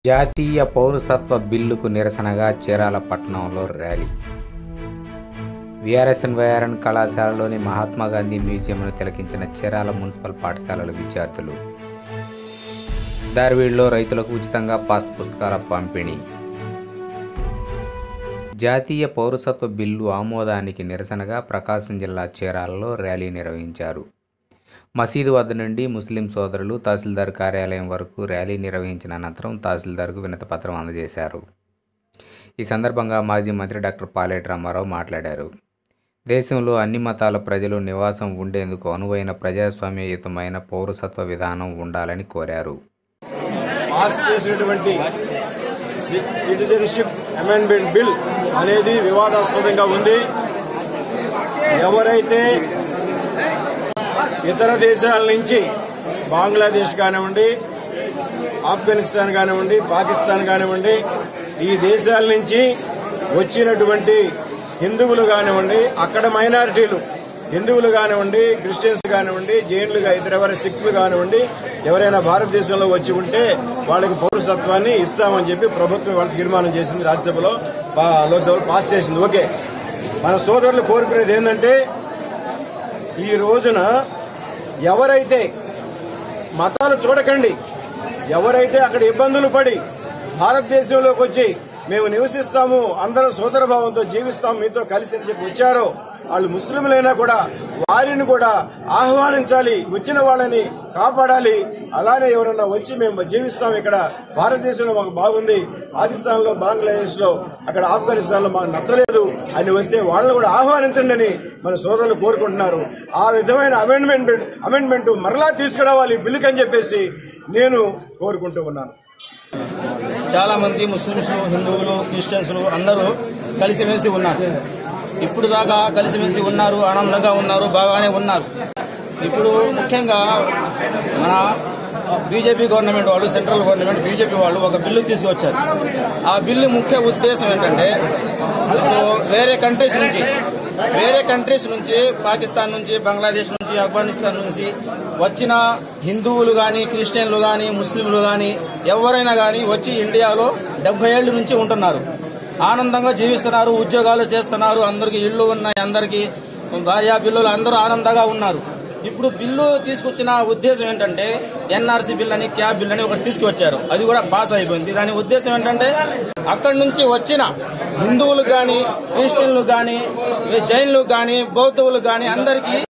జాతీయ పౌరసత్వ బిల్లుకు నిరసనగా చీరాల పట్టణంలో ర్యాలీ విఆర్ఎస్ఎన్ వైఆర్ఎన్ కళాశాలలోని మహాత్మా గాంధీ మ్యూజియంను తిలకించిన చీరాల మున్సిపల్ పాఠశాలల విద్యార్థులు దార్వీడ్లో రైతులకు ఉచితంగా పాస్ పుస్తకాల పంపిణీ జాతీయ పౌరసత్వ బిల్లు ఆమోదానికి నిరసనగా ప్రకాశం జిల్లా చీరాలలో ర్యాలీ నిర్వహించారు మసీదు వద్ద నుండి ముస్లిం సోదరులు తహసీల్దార్ కార్యాలయం వరకు ర్యాలీ నిర్వహించిన అనంతరం తహసీల్దార్కు వినతిపత్రం అందజేశారు ఈ సందర్భంగా మాజీ మంత్రి డాక్టర్ పాలేటి రామారావు మాట్లాడారు దేశంలో అన్ని మతాల ప్రజలు నివాసం ఉండేందుకు అనువైన ప్రజాస్వామ్యయుతమైన పౌరసత్వ విధానం ఉండాలని కోరారు పాస్ చేసినటువంటి సి- సిటిజన్షిప్ అమెండ్మెంట్ బిల్ అనేది వివాదాస్పదంగా ఉంది ఎవరైతే ఇతర దేశాల నుంచి బంగ్లాదేశ్ కానివ్వండి ఆఫ్ఘనిస్తాన్ కానివ్వండి పాకిస్తాన్ కానివ్వండి ఈ దేశాల నుంచి వచ్చినటువంటి హిందువులు కానివ్వండి అక్కడ మైనారిటీలు హిందువులు కానివ్వండి క్రిస్టియన్స్ కానివ్వండి జైన్లు ఇతరెవరి సిక్కులు కానివ్వండి ఎవరైనా భారతదేశంలో వచ్చి ఉంటే వాళ్ళకి పౌరసత్వాన్ని ఇస్తామని చెప్పి ప్రభుత్వం వాళ్ళు తీర్మానం చేసింది రాజ్యసభలో పా- లోక్సభలో పాస్ చేసింది ఓకే మన సోదరులు కోరుకునేది ఏంటంటే ఈ రోజున ఎవరైతే మతాలు చూడకండి ఎవరైతే అక్కడ ఇబ్బందులు పడి భారతదేశంలోకి వచ్చి మేము నివసిస్తాము అందరం సోదర భావంతో జీవిస్తాం మీతో కలిసి అని చెప్పి వచ్చారో వాళ్ళు ముస్లింలైనా కూడా వారిని కూడా ఆహ్వానించాలి వచ్చిన వాళ్ళని కాపాడాలి అలానే ఎవరన్నా వచ్చి మేము జీవిస్తాం ఇక్కడ భారతదేశంలో మాకు బాగుంది పాకిస్తాన్ లో బంగ్లాదేశ్ లో అక్కడ ఆఫ్ఘనిస్తాన్ లో మాకు నచ్చలేదు అని వస్తే వాళ్ళని కూడా ఆహ్వానించండి అని మన సోదరులు కోరుకుంటున్నారు ఆ విధమైన అమెండ్మెంట్ అమెండ్మెంట్ మరలా తీసుకురావాలి బిల్లుకి అని చెప్పేసి నేను కోరుకుంటూ ఉన్నాను చాలా మంది ముస్లింస్ హిందువులు క్రిస్టియన్స్ అందరూ కలిసిమెలిసి ఉన్నారు ఇప్పుడు దాకా కలిసిమెలిసి ఉన్నారు ఆనందంగా ఉన్నారు బాగానే ఉన్నారు ఇప్పుడు ముఖ్యంగా మన బీజేపీ గవర్నమెంట్ వాళ్ళు సెంట్రల్ గవర్నమెంట్ బీజేపీ వాళ్ళు ఒక బిల్లు తీసుకొచ్చారు ఆ బిల్లు ముఖ్య ఉద్దేశం ఏంటంటే ఇప్పుడు వేరే కంట్రీస్ నుంచి వేరే కంట్రీస్ నుంచి పాకిస్తాన్ నుంచి బంగ్లాదేశ్ నుంచి ఆఫ్ఘనిస్తాన్ నుంచి వచ్చిన హిందువులు గాని క్రిస్టియన్లు గాని ముస్లింలు గాని ఎవరైనా గాని వచ్చి ఇండియాలో డెబ్బై ఏళ్ల నుంచి ఉంటున్నారు ఆనందంగా జీవిస్తున్నారు ఉద్యోగాలు చేస్తున్నారు అందరికి ఇళ్లు ఉన్నాయి అందరికి భార్య పిల్లలు అందరూ ఆనందంగా ఉన్నారు ఇప్పుడు బిల్లు తీసుకొచ్చిన ఉద్దేశం ఏంటంటే ఎన్ఆర్సీ బిల్ అని క్యాబ్ బిల్ అని ఒకటి తీసుకొచ్చారు అది కూడా పాస్ అయిపోయింది దాని ఉద్దేశం ఏంటంటే అక్కడి నుంచి వచ్చిన హిందువులు గాని క్రిస్టియన్లు గాని జైన్లు గాని బౌద్ధువులు గాని అందరికీ